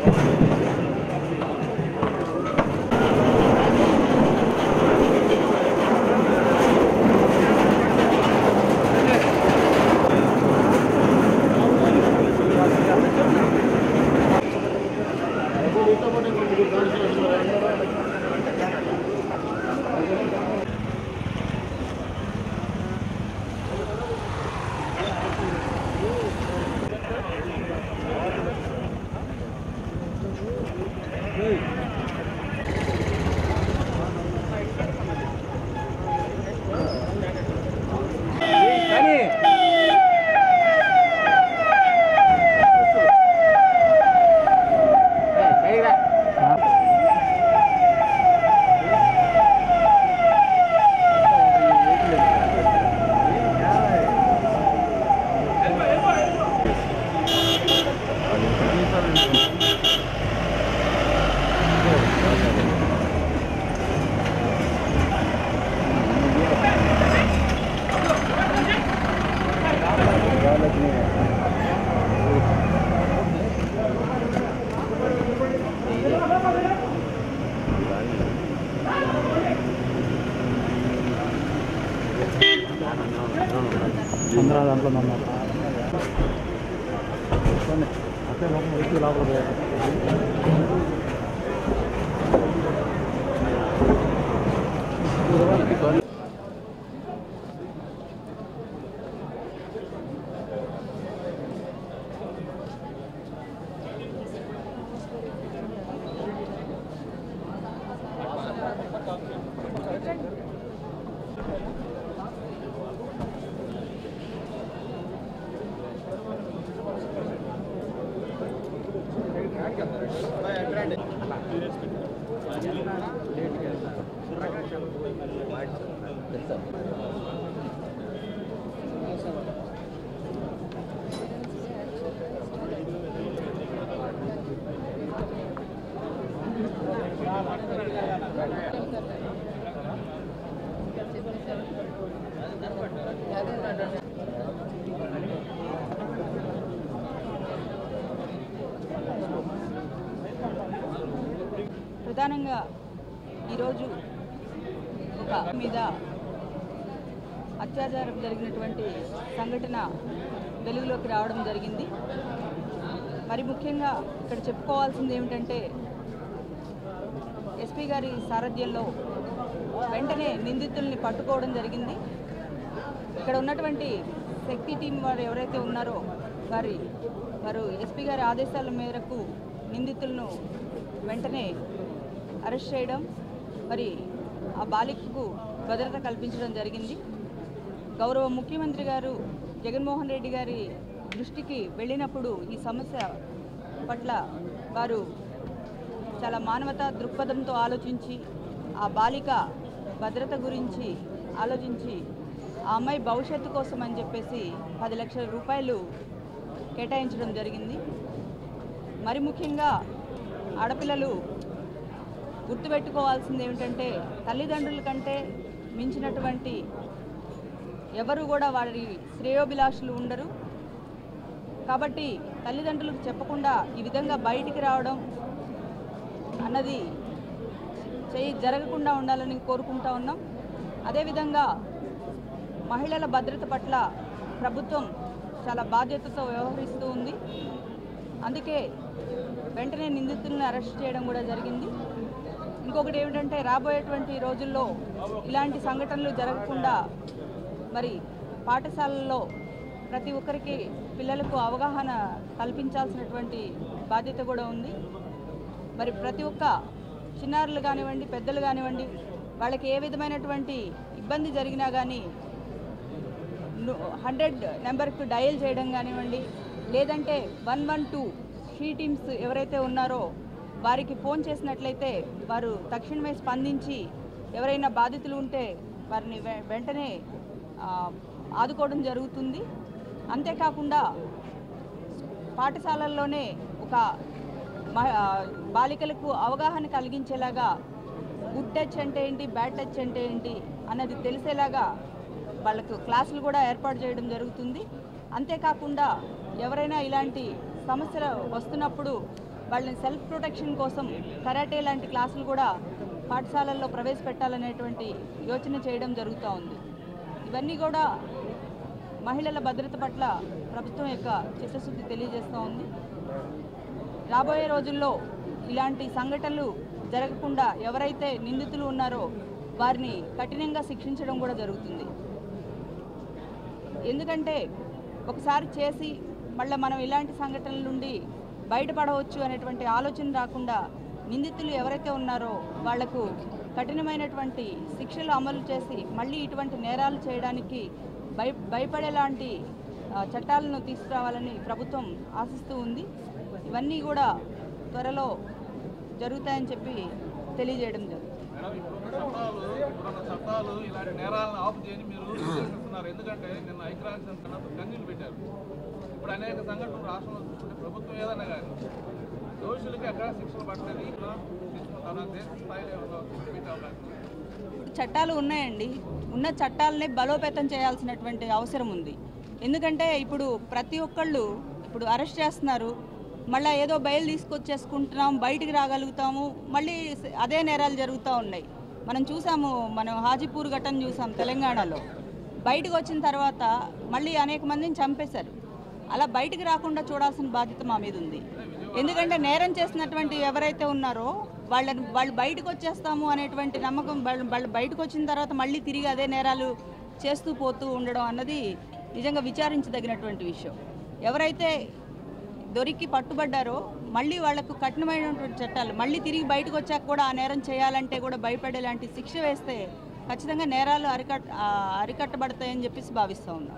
అందరూ దాంట్లో ఉన్నారు అట్లే లోపల వ్యక్తి లోపల పోయారు ప్రధానంగా ఈరోజు ఒక మీద అత్యాచారం జరిగినటువంటి సంఘటన వెలుగులోకి రావడం జరిగింది మరి ముఖ్యంగా ఇక్కడ చెప్పుకోవాల్సింది ఏమిటంటే ఎస్పీ గారి సారథ్యంలో వెంటనే నిందితుల్ని పట్టుకోవడం జరిగింది ఇక్కడ ఉన్నటువంటి శక్తి టీం వారు ఎవరైతే ఉన్నారో వారి వారు ఎస్పీ గారి ఆదేశాల మేరకు నిందితులను వెంటనే అరెస్ట్ చేయడం మరి ఆ బాలికకు భద్రత కల్పించడం జరిగింది గౌరవ ముఖ్యమంత్రి గారు జగన్మోహన్ రెడ్డి గారి దృష్టికి వెళ్ళినప్పుడు ఈ సమస్య పట్ల వారు చాలా మానవతా దృక్పథంతో ఆలోచించి ఆ బాలిక భద్రత గురించి ఆలోచించి ఆ అమ్మాయి భవిష్యత్తు కోసం అని చెప్పేసి పది లక్షల రూపాయలు కేటాయించడం జరిగింది మరి ముఖ్యంగా ఆడపిల్లలు గుర్తుపెట్టుకోవాల్సింది ఏమిటంటే తల్లిదండ్రుల కంటే మించినటువంటి ఎవరు కూడా వారి శ్రేయోభిలాషులు ఉండరు కాబట్టి తల్లిదండ్రులకు చెప్పకుండా ఈ విధంగా బయటికి రావడం అన్నది చేయి జరగకుండా ఉండాలని కోరుకుంటా ఉన్నాం అదేవిధంగా మహిళల భద్రత పట్ల ప్రభుత్వం చాలా బాధ్యతతో వ్యవహరిస్తూ ఉంది అందుకే వెంటనే నిందితులను అరెస్ట్ చేయడం కూడా జరిగింది ఇంకొకటి ఏమిటంటే రాబోయేటువంటి రోజుల్లో ఇలాంటి సంఘటనలు జరగకుండా మరి పాఠశాలల్లో ప్రతి ఒక్కరికి పిల్లలకు అవగాహన కల్పించాల్సినటువంటి బాధ్యత కూడా ఉంది మరి ప్రతి ఒక్క చిన్నారులు కానివ్వండి పెద్దలు కానివ్వండి వాళ్ళకి ఏ విధమైనటువంటి ఇబ్బంది జరిగినా కానీ హండ్రెడ్ నెంబర్కి డయల్ చేయడం కానివ్వండి లేదంటే one one two she teams ఎవరైతే ఉన్నారో వారికి ఫోన్ చేసినట్లయితే వారు తక్షణమే స్పందించి ఎవరైనా బాధితులు ఉంటే వారిని వె- వెంటనే ఆ, ఆదుకోవడం జరుగుతుంది అంతేకాకుండా పాఠశాలల్లోనే ఒక మ- ఆ, బాలికలకు అవగాహన కలిగించేలాగా గుడ్ టచ్ అంటే ఏంటి బ్యాడ్ టచ్ అంటే ఏంటి అన్నది తెలిసేలాగా వాళ్ళకు క్లాసులు కూడా ఏర్పాటు చేయడం జరుగుతుంది అంతేకాకుండా ఎవరైనా ఇలాంటి సమస్యలు వస్తున్నప్పుడు వాళ్ళని సెల్ఫ్ ప్రొటెక్షన్ కోసం కరాటే లాంటి క్లాసులు కూడా పాఠశాలల్లో ప్రవేశపెట్టాలనేటువంటి యోచన చేయడం జరుగుతూ ఉంది ఇవన్నీ కూడా మహిళల భద్రత పట్ల ప్రభుత్వం యొక్క చిత్తశుద్ధి తెలియజేస్తూ ఉంది రాబోయే రోజుల్లో ఇలాంటి సంఘటనలు జరగకుండా ఎవరైతే నిందితులు ఉన్నారో వారిని కఠినంగా శిక్షించడం కూడా జరుగుతుంది ఎందుకంటే ఒకసారి చేసి మళ్ళీ మనం ఇలాంటి సంఘటనల నుండి బయటపడవచ్చు అనేటువంటి ఆలోచన రాకుండా నిందితులు ఎవరైతే ఉన్నారో వాళ్లకు కఠినమైనటువంటి శిక్షలు అమలు చేసి మళ్ళీ ఇటువంటి నేరాలు చేయడానికి భయ భయపడేలాంటి ఆ, చట్టాలను తీసుకురావాలని ప్రభుత్వం ఆశిస్తూ ఉంది ఇవన్నీ కూడా త్వరలో జరుగుతాయని చెప్పి తెలియజేయడం జరుగుతుంది మేడం ఇప్పుడున్న చట్టాలు ఇప్పుడున్న చట్టాలు ఇలాంటి నేరాలను ఆపు చేయని మీరు నిర్దేశిస్తున్నారు ఎందుకంటే నిన్న ఐక్యరాజ్య సమితి అన్నప్పుడు కన్నీళ్ళు పెట్టారు ఇప్పుడు అనేక సంఘటనలు రాష్ట్రంలో చూస్తుంటే ప్రభుత్వం ఏదన్నా కానీ దోషులకి ఎక్కడ శిక్షలు పట్టలేదు తీసుకుంటారా దేశ స్థాయిలో ఏమన్నా పెట్టే అవకాశం ఉందా? చట్టాలు ఉన్నాయండి ఉన్న చట్టాలనే బలోపేతం చేయాల్సినటువంటి అవసరం ఉంది ఎందుకంటే ఇప్పుడు ప్రతి ఒక్కళ్ళు ఇప్పుడు అరెస్ట్ చేస్తున్నారు మళ్ళీ ఏదో బయలు తీసుకొచ్చేసుకుంటున్నాం బయటికి రాగలుగుతాము మళ్ళీ స- అదే నేరాలు జరుగుతూ ఉన్నాయి మనం చూసాము మనం హాజీపూర్ ఘటన చూసాం తెలంగాణలో బయటకు వచ్చిన తర్వాత మళ్ళీ అనేక మందిని చంపేశారు అలా బయటికి రాకుండా చూడాల్సిన బాధ్యత మా మీద ఉంది ఎందుకంటే నేరం చేసినటువంటి ఎవరైతే ఉన్నారో వాళ్ళని వాళ్ళు బయటకు వచ్చేస్తాము అనేటువంటి నమ్మకం వాళ్ళు వాళ్ళు బయటకు వచ్చిన తర్వాత మళ్ళీ తిరిగి అదే నేరాలు చేస్తూ పోతూ ఉండడం అన్నది నిజంగా విచారించదగినటువంటి విషయం ఎవరైతే దొరికి పట్టుబడ్డారో మళ్ళీ వాళ్లకు కఠినమైనటువంటి చట్టాలు మళ్ళీ తిరిగి బయటకు వచ్చాక కూడా ఆ నేరం చేయాలంటే కూడా భయపడేలాంటి శిక్ష వేస్తే ఖచ్చితంగా నేరాలు అరికట్ ఆ, అరికట్టబడతాయని చెప్పేసి భావిస్తూ ఉన్నాం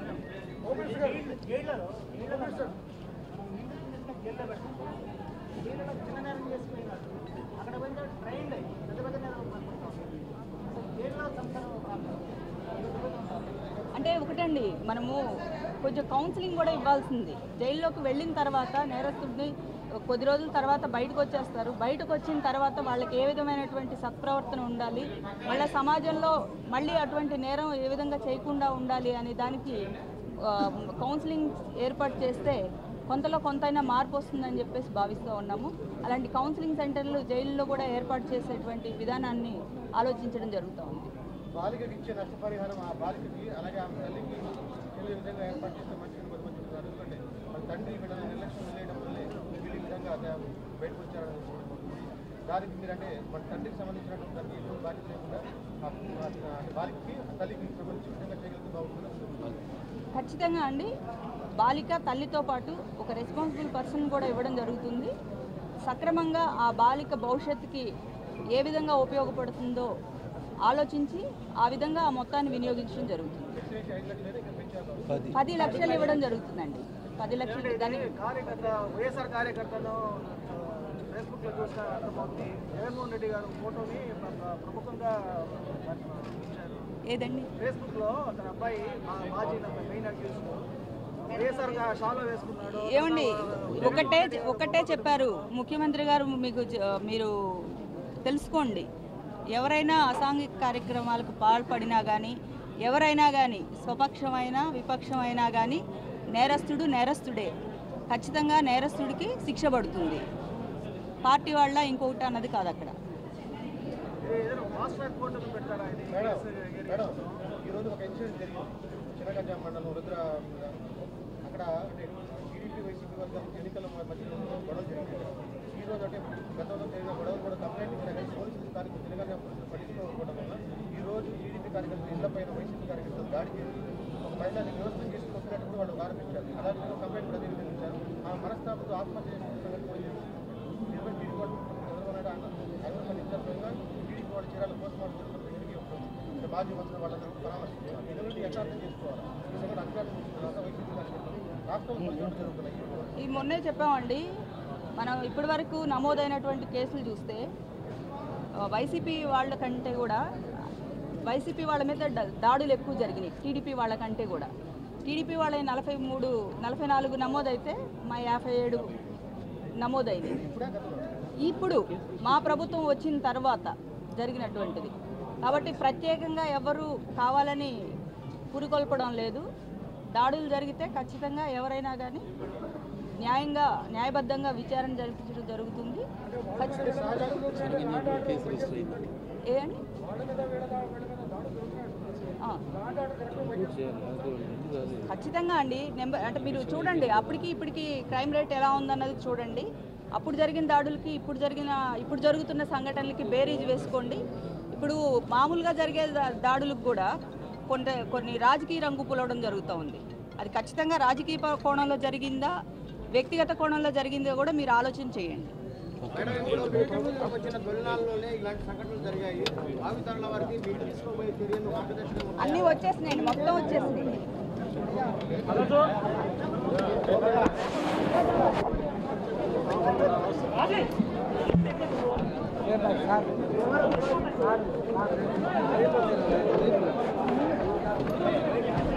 అంటే ఒకటండి మనము కొంచెం కౌన్సిలింగ్ కూడా ఇవ్వాల్సింది జైల్లోకి వెళ్ళిన తర్వాత నేరస్తుడిని కొద్ది రోజుల తర్వాత బయటకు వచ్చేస్తారు బయటకు వచ్చిన తర్వాత వాళ్ళకి ఏ విధమైనటువంటి సత్ప్రవర్తన ఉండాలి మళ్ళీ సమాజంలో మళ్ళీ అటువంటి నేరం ఏ విధంగా చేయకుండా ఉండాలి అనే దానికి ఆ, కౌన్సిలింగ్ ఏర్పాటు చేస్తే కొంతలో కొంతైనా మార్పు వస్తుందని చెప్పేసి భావిస్తూ ఉన్నాము అలాంటి కౌన్సిలింగ్ సెంటర్లు జైల్లో కూడా ఏర్పాటు చేసేటువంటి విధానాన్ని ఆలోచించడం జరుగుతూ ఉంది బాలికకి ఇచ్చే నష్టపరిహారం ఆ బాలికకి అలాగే ఆమె తల్లికి తెలియ విధంగా ఏర్పాటు చేస్తే మంచిది కొంత మంచి ఉంటారు ఎందుకంటే వాళ్ళ తండ్రి వీళ్ళని నిర్లక్ష్యం చేయడం వల్లే వీళ్ళు ఈ విధంగా అదే బయటకు వచ్చారని దానికి మీరంటే మన తండ్రికి సంబంధించినటువంటి దానికి ఎటువంటి బాధ్యత లేకుండా ఆ ఆ బాలికకి ఆ తల్లికి సంబంధించిన విధంగా చేయగలిగితే బాగుంటుంది ఖచ్చితంగా అండి బాలిక తల్లితో పాటు ఒక రెస్పాన్సిబుల్ పర్సన్ కూడా ఇవ్వడం జరుగుతుంది సక్రమంగా ఆ బాలిక భవిష్యత్తుకి ఏ విధంగా ఉపయోగపడుతుందో ఆలోచించి ఆ విధంగా ఆ మొత్తాన్ని వినియోగించడం జరుగుతుంది ఎక్స్రేకి ఐదు లక్షలు అయితే ఇక్కడ పెంచారు పది లక్షలు ఇవ్వడం జరుగుతుందండి పది లక్షలు దానికి కార్యకర్త వైఎస్ఆర్ కార్యకర్తను ఫేస్బుక్లో చూసిన అర్థమవుతుంది జగన్మోహన్ రెడ్డి గారు ఫోటోని ప్ర- ప్రముఖంగా ఇచ్చారు ఏదండి ఫేస్బుక్లో తన అబ్బాయి మా మాజీ మెయిన్ అక్యూస్ వైఎస్ఆర్ గా షాలో వేసుకున్నాడు ఏమండి ఒకటే ఒకటే చెప్పారు ముఖ్యమంత్రి గారు మీకు జ- మీరు తెలుసుకోండి ఎవరైనా అసాంఘిక కార్యక్రమాలకు పాల్పడినా కానీ ఎవరైనా కానీ స్వపక్షమైనా విపక్షమైనా కానీ నేరస్తుడు నేరస్తుడే ఖచ్చితంగా నేరస్తుడికి శిక్ష పడుతుంది పార్టీ వాళ్ళ ఇంకొకటి అన్నది కాదు అక్కడ ఇది ఏదైనా ఫాస్ట్ ట్రాక్ కోర్టుకు పెడతారా ఇది మేడం కేసు మేడం ఈరోజు ఒక ఇన్సిడెంట్ జరిగింది చిన్నగంజాం మండలం రుద్ర అక్కడ అంటే టీడీపీ వైసీపీ వర్గం ఎన్నికల మధ్యలో గొడవలు జరిగింది ఈ రోజు అంటే గతంలో జరిగిన గొడవలు కూడా కంప్లైంట్ ఇచ్చినా కానీ పోలీసులు స్థానిక చిన్నగంజాం పోలీసులు పట్టించుకోకపోవడం వల్ల ఈ రోజు టీడీపీ కార్యకర్తలు ఇళ్లపైన వైసీపీ కార్యకర్తలు దాడి చేసి ఒక మహిళని వ్యవస్థ చేసుకొచ్చినట్టు కూడా వాళ్ళు ఆరోపించారు అలాగే ఒక కంప్లైంట్ కూడా అదే విధంగా ఇచ్చారు ఆ మనస్తాపంతో ఆత్మహత్య చేసుకున్న సంగతి కూడా జరిగింది. ఇరవై టీడీపీ వాళ్ళు చంద్రబాబు నాయుడు ఆయన పట్టించారు టీడీపీ వాళ్ళు చీరాల పోస్ట్ మార్టం జరుగుతుంది తిరిగి వస్తుంది మాజీ మంత్రులు వాళ్ళందరూ పరామర్శించారు ఇది నుండి ఎట్లా అర్థం చేసుకోవాలి ఈ సంగతి అధికారులు చూస్తున్నారు వైసీపీ కార్యకర్తలు రాష్ట్రం పరిస్థితులు జరుగుతున్నాయి ఈ మొన్నే చెప్పామండి మనం ఇప్పటి వరకు నమోదైనటువంటి కేసులు చూస్తే ఆ, వైసీపీ వాళ్ళ కంటే కూడా వైసీపీ వాళ్ళ మీద ద- దాడులు ఎక్కువ జరిగినాయి టీడీపీ వాళ్ళ కంటే కూడా టీడీపీ వాళ్ళ నలభై మూడు నలభై నాలుగు నమోదైతే మా యాభై ఏడు నమోదైనవి ఇప్పుడు మా ప్రభుత్వం వచ్చిన తర్వాత జరిగినటువంటిది కాబట్టి ప్రత్యేకంగా ఎవరు కావాలని పురికొల్పడం లేదు దాడులు జరిగితే ఖచ్చితంగా ఎవరైనా కానీ న్యాయంగా న్యాయబద్ధంగా విచారణ జరిపించడం జరుగుతుంది ఏ అండి ఆ. ఖచ్చితంగా అండి నెంబర్ అంటే మీరు చూడండి అప్పటికి ఇప్పటికి క్రైమ్ రేట్ ఎలా ఉందన్నది చూడండి అప్పుడు జరిగిన దాడులకి ఇప్పుడు జరిగిన ఇప్పుడు జరుగుతున్న సంఘటనలకి బేరీజ్ వేసుకోండి ఇప్పుడు మామూలుగా జరిగే దా- దాడులకు కూడా కొంత కొన్ని రాజకీయ రంగు పులవడం జరుగుతూ ఉంది అది ఖచ్చితంగా రాజకీయ ప- కోణంలో జరిగిందా వ్యక్తిగత కోణంలో జరిగిందా కూడా మీరు ఆలోచన చేయండి మేడం ఇప్పుడు ప్రభుత్వం వచ్చిన తొలినాళ్ళలోనే ఇలాంటి సంఘటనలు జరిగాయి భావితరాల వారికి మీరు తీసుకోబోయే చర్యలు మార్గదర్శకం అన్నీ వచ్చేసినాయండి మొత్తం వచ్చేసినాయి సార్